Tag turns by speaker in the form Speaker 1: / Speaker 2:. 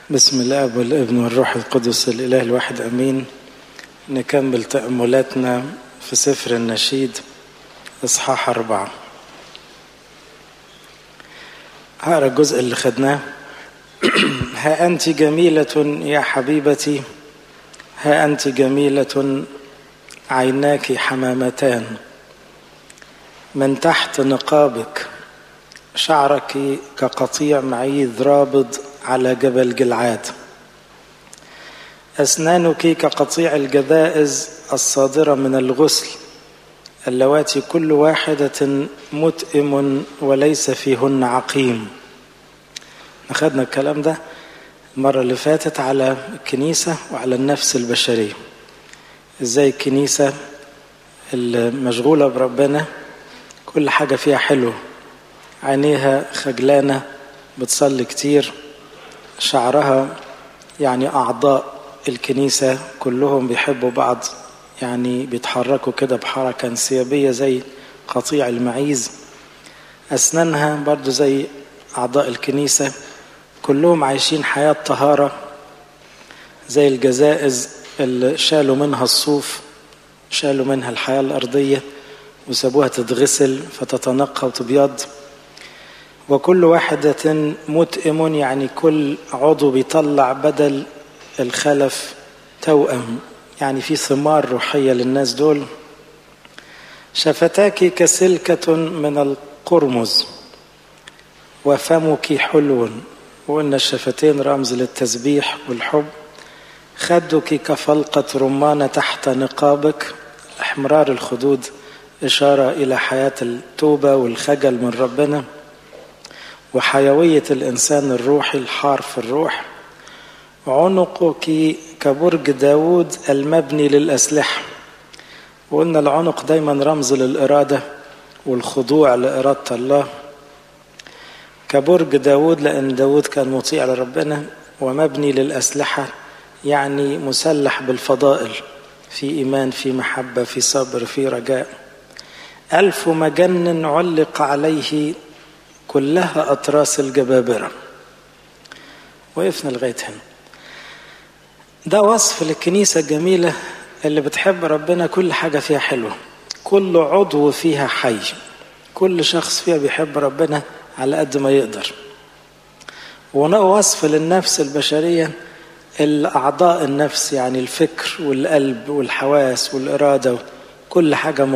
Speaker 1: بسم الاب والابن والروح القدس الاله الواحد امين نكمل تاملاتنا في سفر النشيد اصحاح اربعه هقرا الجزء اللي خدناه ها انت جميله يا حبيبتي ها انت جميله عيناك حمامتان من تحت نقابك شعرك كقطيع معيذ رابض على جبل جلعاد أسنانك كقطيع الجذائز الصادرة من الغسل اللواتي كل واحدة متئم وليس فيهن عقيم أخذنا الكلام ده المرة اللي فاتت على الكنيسة وعلى النفس البشرية ازاي الكنيسة المشغولة بربنا كل حاجة فيها حلوة عينيها خجلانة بتصلي كتير شعرها يعني أعضاء الكنيسة كلهم بيحبوا بعض يعني بيتحركوا كده بحركة انسيابية زي قطيع المعيز أسنانها برضو زي أعضاء الكنيسة كلهم عايشين حياة طهارة زي الجزائز اللي شالوا منها الصوف شالوا منها الحياة الأرضية وسابوها تتغسل فتتنقى وتبيض وكل واحدة متئم يعني كل عضو بيطلع بدل الخلف توأم يعني في ثمار روحية للناس دول شفتاك كسلكة من القرمز وفمك حلو وقلنا الشفتين رمز للتسبيح والحب خدك كفلقة رمانة تحت نقابك احمرار الخدود إشارة إلى حياة التوبة والخجل من ربنا وحيوية الإنسان الروحي الحار في الروح عنقك كبرج داود المبني للأسلحة وقلنا العنق دايما رمز للإرادة والخضوع لإرادة الله كبرج داود لأن داود كان مطيع لربنا ومبني للأسلحة يعني مسلح بالفضائل في إيمان في محبة في صبر في رجاء ألف مجن علق عليه كلها أطراس الجبابرة وقفنا لغاية هنا ده وصف للكنيسة الجميلة اللي بتحب ربنا كل حاجة فيها حلوة كل عضو فيها حي كل شخص فيها بيحب ربنا على قد ما يقدر وصف للنفس البشرية الأعضاء النفس يعني الفكر والقلب والحواس والإرادة كل حاجة